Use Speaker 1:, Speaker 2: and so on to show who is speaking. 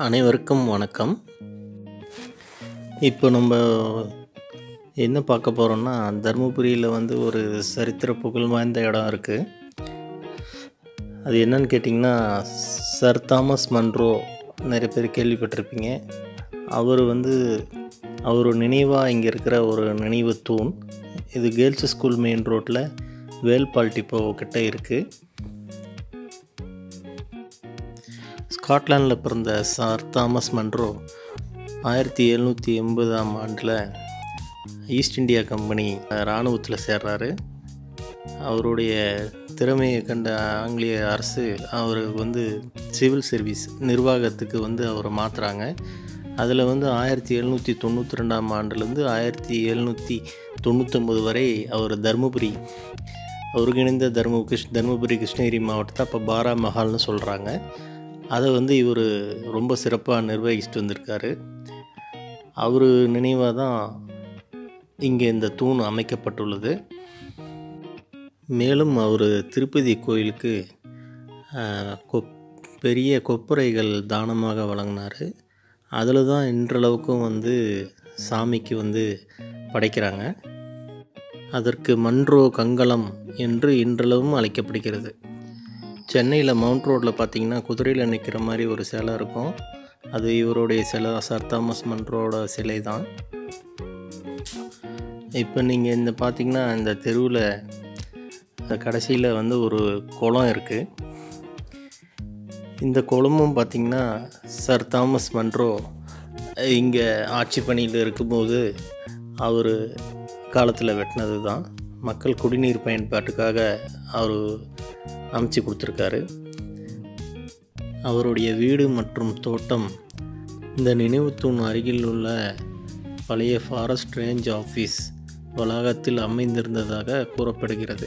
Speaker 1: அனைவருக்கும் வணக்கம் இப்போ நம்ம என்ன பார்க்க போகிறோம்னா தருமபுரியில் வந்து ஒரு சரித்திர புகழ் வாய்ந்த இடம் இருக்குது அது என்னன்னு கேட்டிங்கன்னா சர் தாமஸ் மன்ரோ நிறைய பேர் கேள்விப்பட்டிருப்பீங்க அவர் வந்து அவர் நினைவாக இங்கே இருக்கிற ஒரு நினைவு தூண் இது கேர்ள்ஸ் ஸ்கூல் மெயின் ரோட்டில் வேல்பால் டிப்போ கிட்ட இருக்குது ஸ்காட்லாண்டில் பிறந்த சார் தாமஸ் மன்ரோ ஆயிரத்தி எழுநூற்றி எண்பதாம் ஆண்டில் ஈஸ்ட் இந்தியா கம்பெனி இராணுவத்தில் சேர்றாரு அவருடைய திறமையை கண்ட ஆங்கிலேய அரசு அவருக்கு வந்து சிவில் சர்வீஸ் நிர்வாகத்துக்கு வந்து அவரை மாற்றுறாங்க அதில் வந்து ஆயிரத்தி எழுநூற்றி தொண்ணூற்றி ரெண்டாம் ஆண்டுலேருந்து ஆயிரத்தி எழுநூற்றி தொண்ணூற்றொம்பது வரை அவர் தருமபுரி ஒருங்கிணைந்த தரும கிருஷ் தருமபுரி கிருஷ்ணகிரி மாவட்டத்தை அப்போ பாரா மஹால்னு சொல்கிறாங்க அதை வந்து இவர் ரொம்ப சிறப்பாக நிர்வகிச்சுட்டு வந்திருக்காரு அவர் நினைவாக தான் இங்கே இந்த தூண் அமைக்கப்பட்டுள்ளது மேலும் அவர் திருப்பதி கோயிலுக்கு ஆஹ், கொப் பெரிய கொப்பரைகள் தானமாக வழங்கினார் அதில் தான் இன்றளவுக்கும் வந்து சாமிக்கு வந்து படைக்கிறாங்க அதற்கு மன்றோ கங்கலம் என்று இன்றளவும் அழைக்கப்படுகிறது சென்னையில் மவுண்ட் ரோட்டில் பார்த்தீங்கன்னா குதிரையில் நிற்கிற மாதிரி ஒரு சிலை இருக்கும் அது இவருடைய சிலை சர் தாமஸ் மன்றோட சிலை தான் இப்போ நீங்கள் இந்த பார்த்தீங்கன்னா இந்த தெருவில் கடைசியில் வந்து ஒரு குளம் இருக்குது இந்த குளமும் பார்த்திங்கன்னா சர் தாமஸ் மன்றோ இங்கே ஆட்சி பணியில் இருக்கும்போது அவர் காலத்தில் வெட்டினது தான் மக்கள் குடிநீர் பயன்பாட்டுக்காக அவர் அமைச்சு கொடுத்துருக்காரு அவருடைய வீடு மற்றும் தோட்டம் இந்த நினைவுத்தூண் அருகில் உள்ள பழைய ஃபாரஸ்ட் ரேஞ்ச் ஆஃபீஸ் வளாகத்தில் அமைந்திருந்ததாக கூறப்படுகிறது